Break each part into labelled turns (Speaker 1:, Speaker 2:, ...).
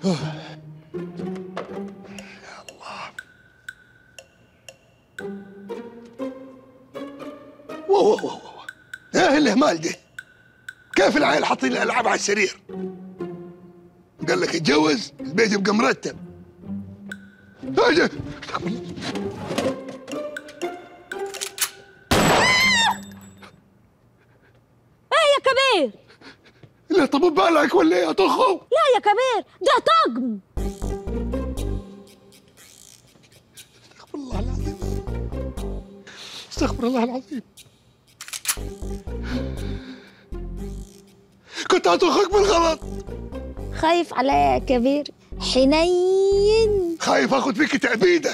Speaker 1: واو واو واو ايه الاهمال ده كيف العيال حاطين الالعاب على السرير قال لك اتجوز البيت يبقى مرتب اجي
Speaker 2: ايه يا كبير
Speaker 1: لا طب بالك ولا ايه يا طخو
Speaker 2: لا يا كبير ده طقم
Speaker 1: استغفر الله العظيم استغفر الله العظيم كنت هطخك بالغلط
Speaker 2: خايف عليا يا كبير حنين
Speaker 1: خايف اخذ فيك تأبيدة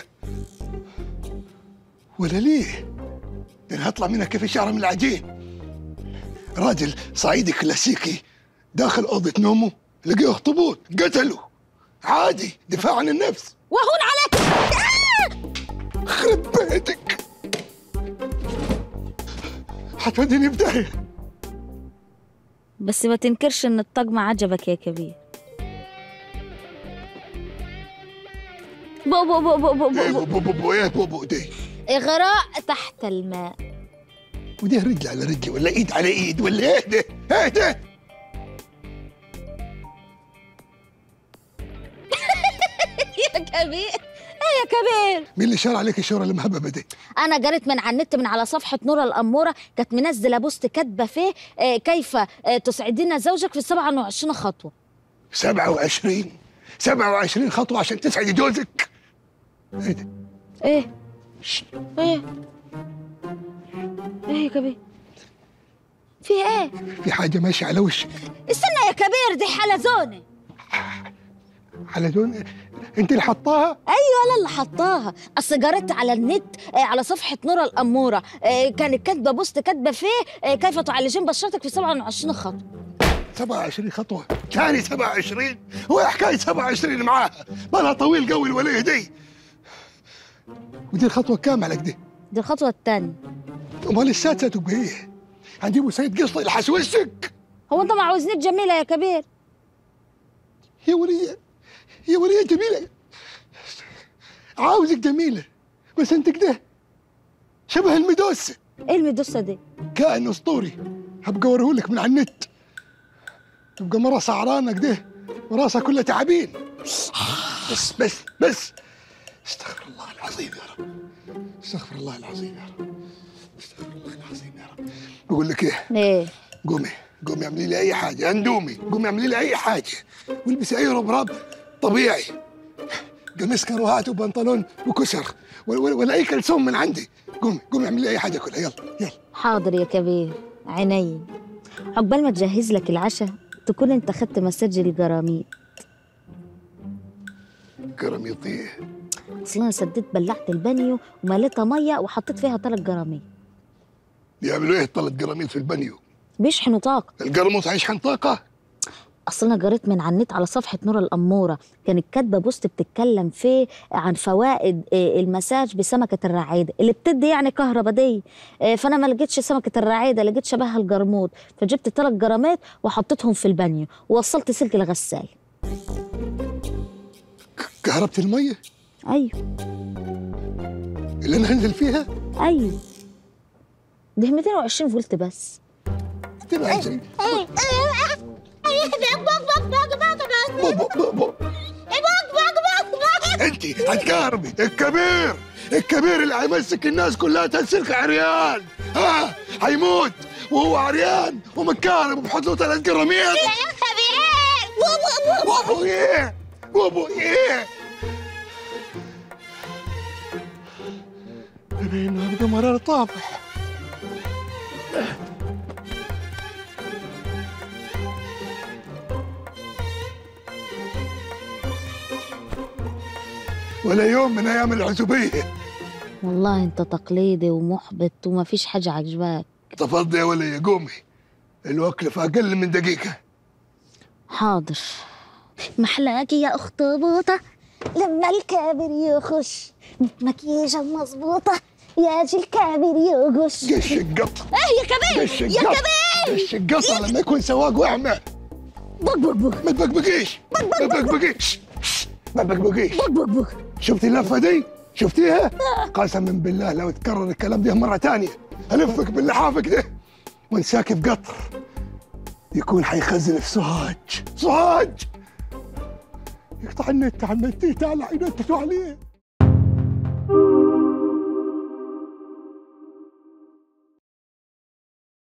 Speaker 1: ولا ليه؟ ده انا هطلع منك كيف الشعر من العجين راجل صعيدي كلاسيكي داخل أوضة نومه لقيه اخطبوط قتله عادي دفاع عن النفس
Speaker 2: وهون عليك
Speaker 1: خرب بيتك حتوديني بداية
Speaker 2: بس ما تنكرش ان الطقم عجبك يا كبير بو بو بو بو بو
Speaker 1: ايه
Speaker 2: بو
Speaker 1: بو بو بو ايه بو بو دي
Speaker 2: إغراء تحت الماء
Speaker 1: ودي رجل على رجل ولا ايد على ايد ولا ايه ده ايه ده
Speaker 2: يا كبير ايه يا كبير
Speaker 1: مين اللي شار عليك الشورى المهببة دي
Speaker 2: انا قريت من على النت من على صفحه نورة الاموره كانت منزله بوست كاتبه فيه آه، كيف آه، تسعدين زوجك في 27 خطوه
Speaker 1: 27 27 خطوة عشان تسعد جوزك ايه ده
Speaker 2: ايه ايه ايه يا كبير في ايه
Speaker 1: في حاجة ماشية على وشك
Speaker 2: استنى يا كبير دي حلزونه
Speaker 1: على دون انت اللي حطاها
Speaker 2: ايوه انا اللي حطاها اصل قريت على النت آه، على صفحه نورة الاموره آه، كانت كاتبه بوست كاتبه فيه آه، كيف تعالجين بشرتك في 27 خطوه
Speaker 1: 27 خطوة ثاني 27 هو حكاية 27 معاها بالها طويل قوي الولية دي ودي الخطوة كام على كده
Speaker 2: دي الخطوه الثانيه
Speaker 1: امال السادسة تبقى ايه؟ هنجيبوا سيد قصة يلحس وشك
Speaker 2: هو انت ما عاوزني جميله يا كبير
Speaker 1: يا ولية يا ولية جميلة عاوزك جميلة بس انت كده شبه المدوسة
Speaker 2: ايه المدوسه دي
Speaker 1: كائن اسطوري هبقى اوريهولك من على النت تبقى مرة سعرانة كده وراسها كلها تعابين بس بس بس استغفر الله العظيم يا رب استغفر الله العظيم يا رب استغفر الله العظيم يا رب بقول لك ايه
Speaker 2: ايه
Speaker 1: قومي قومي اعملي لي اي حاجة اندومي قومي اعملي لي اي حاجة والبسي اي ربراب طبيعي قميص كروهات وبنطلون وكسر ولا, ولا, ولا اي كلثوم من عندي قومي قومي اعملي لي اي حاجة كلها يلا يلا
Speaker 2: حاضر يا كبير عيني عقبال ما تجهز لك العشاء تكون انت خدت مساج الجراميط
Speaker 1: قرميطيه
Speaker 2: اصل انا سديت بلعت البانيو ومليتها ميه وحطيت فيها ثلاث جراميط
Speaker 1: بيعملوا ايه ثلاث قراميط في البانيو
Speaker 2: بيشحنوا طاقه
Speaker 1: القرموط هيشحن طاقة
Speaker 2: اصل انا قريت من على النت على صفحه نور الاموره كانت كاتبه بوست بتتكلم فيه عن فوائد آه، المساج بسمكه الرعيده اللي بتدي يعني كهرباء دي آه، فانا ما لقيتش سمكه الرعيده لقيت شبهها الجرموط فجبت ثلاث جرامات وحطيتهم في البانيو ووصلت سلك الغسال
Speaker 1: كهربة المية
Speaker 2: ايوه
Speaker 1: اللي انا هنزل فيها
Speaker 2: ايوه ده 220 فولت بس
Speaker 1: تبقى عشرين بو بو بو بو. انت هتكهربي الكبير الكبير اللي هيمسك الناس كلها تسلك عريان ها هيموت وهو عريان ومتكهرب وبحط له ثلاث قراميط بابو ايه بابو ايه نبي النهارده مرار طافح ولا يوم من ايام العزوبيه
Speaker 2: والله انت تقليدي ومحبط وما فيش حاجه عجباك
Speaker 1: تفضي يا ولي قومي الوكل في اقل من دقيقه
Speaker 2: حاضر محلاكي يا اخت بوطه لما الكابر يخش مكياجة مظبوطة يا جي الكابر يغش
Speaker 1: قش القط
Speaker 2: ايه يا كبير
Speaker 1: قش
Speaker 2: يا
Speaker 1: القط
Speaker 2: كبير
Speaker 1: قش القط لما يكون سواق واعمى
Speaker 2: بق بق بق
Speaker 1: ما تبقبقيش ما تبقبقيش ما تبقبقيش
Speaker 2: بق بق بق
Speaker 1: شفتي اللفه دي؟ شفتيها؟ قسما بالله لو تكرر الكلام ده مره ثانيه الفك باللحافك ده وانساك في قطر يكون حيخزن في سوهاج سوهاج يقطع النت عمتي تعال عينته عليه